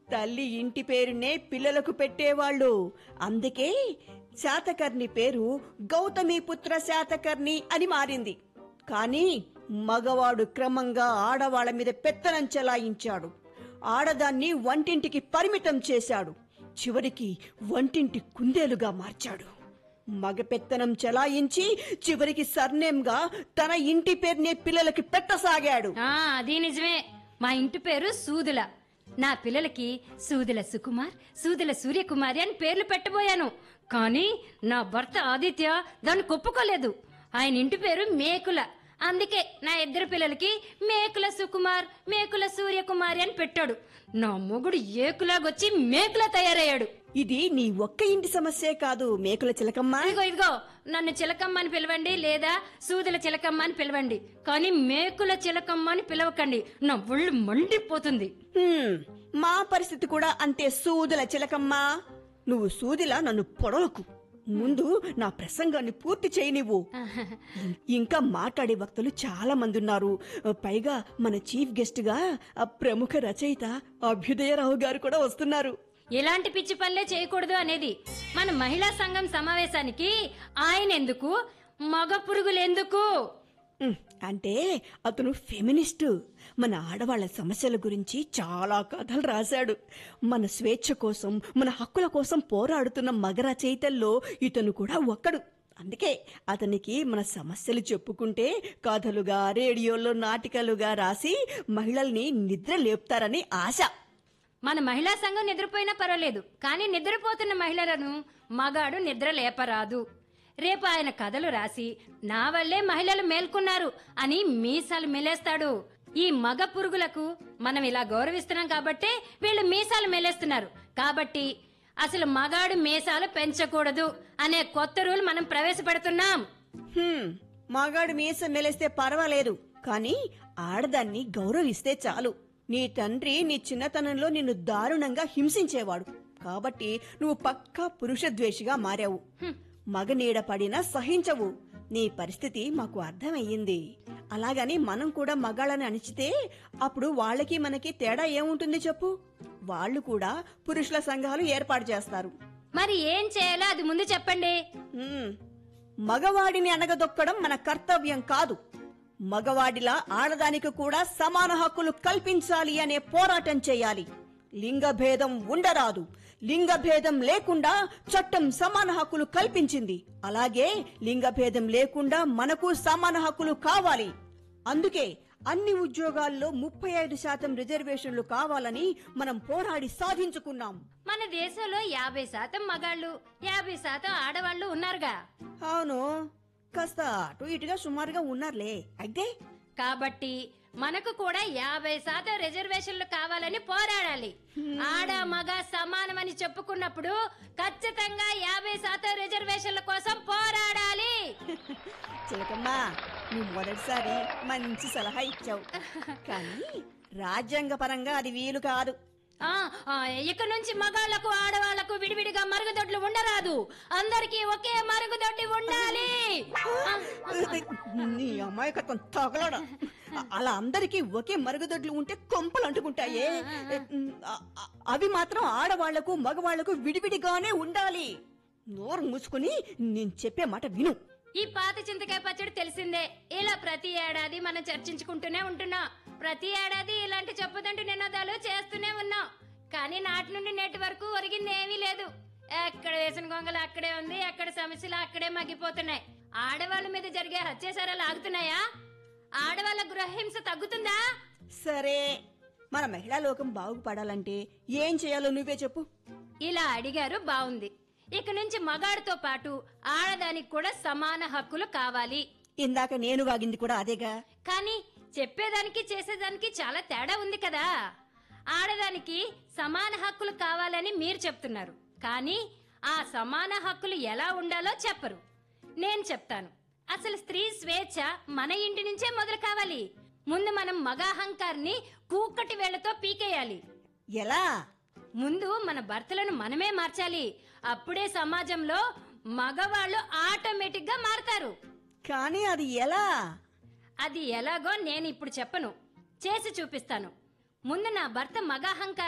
తల్లి ఇంటి పేరునే పిల్లలకు పెట్టేవాళ్ళు అందుకే శాతకర్ణి పేరు గౌతమిపుత్ర శాతకర్ణి అని మారింది కానీ మగవాడు క్రమంగా ఆడవాళ్ల మీద పెత్తనం చెలాయించాడు ఆడదాన్ని వంటింటికి పరిమితం చేశాడు చివరికి వంటింటి కుందేలుగా మార్చాడు మగ పెత్తనం చెలాయించి చివరికి సర్నేమ్గా తన ఇంటి పేరునే పిల్లలకి పెట్టసాగాడు ఆ అది నిజమే మా ఇంటి పేరు సూదుల నా పిల్లలకి సూదుల సుకుమార్ సూదుల సూర్యకుమారి అని పేర్లు పెట్టబోయాను కానీ నా భర్త ఆదిత్య దాన్ని ఒప్పుకోలేదు ఆయన ఇంటి పేరు మేకుల అందుకే నా ఇద్దరు పిల్లలకి మేకుల సుకుమార్ మేకుల సూర్యకుమారి అని పెట్టాడు నా మొగుడు ఏకులాగొచ్చి మేకులా తయారయ్యాడు ఇది నీ ఒక్క ఇంటి సమస్యే కాదు మేకుల చిలకమ్మ ఇదిగో ఇదిగో నన్ను చిలకమ్మ అని పిలవండి లేదా సూదుల చిలకమ్మ అని పిలవండి కానీ మేకుల చిలకమ్మ అని పిలవకండి నా ఒళ్ళు మండిపోతుంది హ్మ్, మా పరిస్థితి కూడా అంతే సూదుల చిలకమ్మ నువ్వు సూదిలా నన్ను పొడవకు ముందు నా ప్రసంగాన్ని పూర్తి చేయనివ్వు ఇంకా మాట్లాడే వక్తలు చాలా మంది ఉన్నారు పైగా మన చీఫ్ గెస్ట్ గా ఆ ప్రముఖ రచయిత అభ్యుదయరావు గారు కూడా వస్తున్నారు ఇలాంటి పిచ్చి పనులే చేయకూడదు అనేది మన మహిళా సంఘం సమావేశానికి ఆయన ఎందుకు మగ పురుగులెందుకు ఉమ్, అంటే అతను ఫెమినిస్టు మన ఆడవాళ్ల సమస్యల గురించి చాలా కథలు రాశాడు మన స్వేచ్ఛ కోసం మన హక్కుల కోసం పోరాడుతున్న మగ రచయితల్లో ఇతను కూడా ఒక్కడు అందుకే అతనికి మన సమస్యలు చెప్పుకుంటే కథలుగా రేడియోలో నాటికలుగా రాసి మహిళల్ని నిద్ర లేపుతారని ఆశ మన మహిళా సంఘం నిద్రపోయినా పర్వాలేదు కానీ నిద్రపోతున్న మహిళలను మగాడు నిద్ర లేపరాదు రేపు ఆయన కథలు రాసి నా వల్లే మహిళలు మేల్కొన్నారు అని మీసాలు మెలేస్తాడు ఈ మగ పురుగులకు మనం ఇలా గౌరవిస్తున్నాం కాబట్టే వీళ్ళు మీసాలు మెలేస్తున్నారు కాబట్టి అసలు మగాడు మీసాలు పెంచకూడదు అనే కొత్త రూల్ మనం ప్రవేశపెడుతున్నాం హ్మ్, మగాడు మీసం మెలేస్తే పర్వాలేదు కానీ ఆడదాన్ని గౌరవిస్తే చాలు నీ తండ్రి నీ చిన్నతనంలో నిన్ను దారుణంగా హింసించేవాడు కాబట్టి నువ్వు పక్కా పురుష ద్వేషిగా మారావు మగ నీడ పడినా సహించవు నీ పరిస్థితి మాకు అర్థమయ్యింది అలాగని మనం కూడా మగాళ్ళని అణిచితే అప్పుడు వాళ్ళకి మనకి తేడా ఏముంటుంది చెప్పు వాళ్ళు కూడా పురుషుల సంఘాలు ఏర్పాటు చేస్తారు మరి ఏం చేయాలో అది ముందు చెప్పండి హ్మ్. మగవాడిని అనగదొక్కడం మన కర్తవ్యం కాదు మగవాడిలా ఆడదానికి కూడా సమాన హక్కులు కల్పించాలి అనే పోరాటం చేయాలి లింగ భేదం ఉండరాదు లింగ భేదం లేకుండా చట్టం సమాన హక్కులు కల్పించింది అలాగే లింగ భేదం లేకుండా మనకు సమాన హక్కులు కావాలి అందుకే అన్ని ఉద్యోగాల్లో ముప్పై ఐదు శాతం రిజర్వేషన్లు కావాలని మనం పోరాడి సాధించుకున్నాం మన దేశంలో యాభై శాతం మగాళ్ళు యాభై శాతం ఆడవాళ్ళు ఉన్నారుగా అవును కాస్త అటు ఇటుగా సుమారుగా ఉన్నారులే అయితే కాబట్టి మనకు కూడా యాభై శాతం రిజర్వేషన్లు కావాలని పోరాడాలి ఆడ మగ సమానమని చెప్పుకున్నప్పుడు ఖచ్చితంగా యాభై శాతం రిజర్వేషన్ల కోసం పోరాడాలి చిలకమ్మా నువ్వు మొదటిసారి మంచి సలహా ఇచ్చావు కానీ రాజ్యాంగ పరంగా అది వీలు కాదు ఆ ఆ, ఇక నుంచి మగాళ్లకు ఆడవాళ్లకు విడివిడిగా మరుగుదొడ్లు ఉండరాదు అందరికీ ఒకే మరుగుదొడ్డి ఉండాలి ఆ, నీ అమాయకత్వం తగలడ అలా అందరికీ ఒకే మరుగుదొడ్లు ఉంటే కొంపలు అంటుకుంటాయే అ- అ- అవి మాత్రం ఆడవాళ్లకు మగవాళ్లకు విడివిడిగానే ఉండాలి నోరు మూసుకుని నేను చెప్పే మాట విను ఈ పాత చింతకాయ పచ్చడి తెలిసిందే ఇలా ప్రతి ఏడాది మనం చర్చించుకుంటూనే ఉంటున్నాం ప్రతి ఏడాది ఇలాంటి చెప్పదంటూ నినాదాలు చేస్తూనే ఉన్నాం కానీ నాటి నుండి నేటి వరకు ఒరిగింది ఏమీ లేదు ఎక్కడ వేసిన గొంగలు అక్కడే ఉంది ఎక్కడ సమస్యలు అక్కడే మగ్గిపోతున్నాయి ఆడవాళ్ళ మీద జరిగే హత్యాచారాలు ఆగుతున్నాయా ఆడవాళ్ళ గృహహింస తగ్గుతుందా సరే మన మహిళా లోకం బాగుపడాలంటే ఏం చేయాలో నువ్వే చెప్పు ఇలా అడిగారు బాగుంది ఇక నుంచి మగాడితో పాటు ఆడదానికి కూడా సమాన హక్కులు కావాలి ఇందాక నేను వాగింది కూడా అదేగా కానీ చెప్పేదానికి చేసేదానికి చాలా తేడా ఉంది కదా ఆడదానికి సమాన హక్కులు కావాలని మీరు చెప్తున్నారు కానీ ఆ సమాన హక్కులు ఎలా ఉండాలో చెప్పరు నేను చెప్తాను అసలు స్త్రీ స్వేచ్ఛ మన ఇంటి నుంచే మొదలు కావాలి ముందు మనం మగాహంకార్ని కూకటి వేళ్లతో పీకేయాలి ఎలా ముందు మన భర్తలను మనమే మార్చాలి అప్పుడే సమాజంలో మగవాళ్ళు ఆటోమేటిక్ గా మారతారు కానీ అది ఎలా అది ఎలాగో నేను ఇప్పుడు చెప్పను చేసి చూపిస్తాను ముందు నా భర్త మగాహంకారం